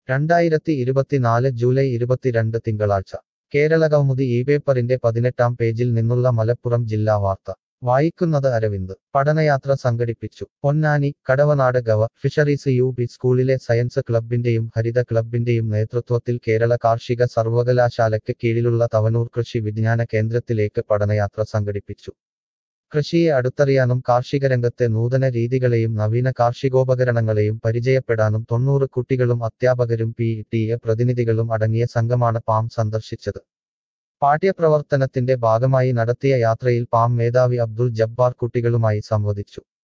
രണ്ടായിരത്തി ഇരുപത്തിനാല് ജൂലൈ ഇരുപത്തിരണ്ട് തിങ്കളാഴ്ച കേരളകൗമുദി ഈ പേപ്പറിന്റെ പതിനെട്ടാം പേജിൽ നിന്നുള്ള മലപ്പുറം ജില്ലാ വാർത്ത വായിക്കുന്നത് അരവിന്ദ് പഠനയാത്ര സംഘടിപ്പിച്ചു Ponnani Kadavanad gov fisheries U P സ്കൂളിലെ സയൻസ് ക്ലബിന്റെയും ഹരിത ക്ലബിന്റെയും നേതൃത്വത്തിൽ കേരള കാർഷിക സർവകലാശാലയ്ക്ക് കീഴിലുള്ള തവനൂർ കൃഷി വിജ്ഞാന കേന്ദ്രത്തിലേക്ക് പഠനയാത്ര സംഘടിപ്പിച്ചു കൃഷിയെ അടുത്തറിയാനും കാർഷിക രംഗത്തെ നൂതന രീതികളെയും നവീന കാർഷികോപകരണങ്ങളെയും പരിചയപ്പെടാനും തൊണ്ണൂറ് കുട്ടികളും അധ്യാപകരും പി ടി എ പ്രതിനിധികളും അടങ്ങിയ സംഘമാണ് പാം സന്ദർശിച്ചത് പാഠ്യപ്രവർത്തനത്തിന്റെ ഭാഗമായി നടത്തിയ യാത്രയിൽ പാം മേധാവി അബ്ദുൾ ജബ്ബാർ കുട്ടികളുമായി സംവദിച്ചു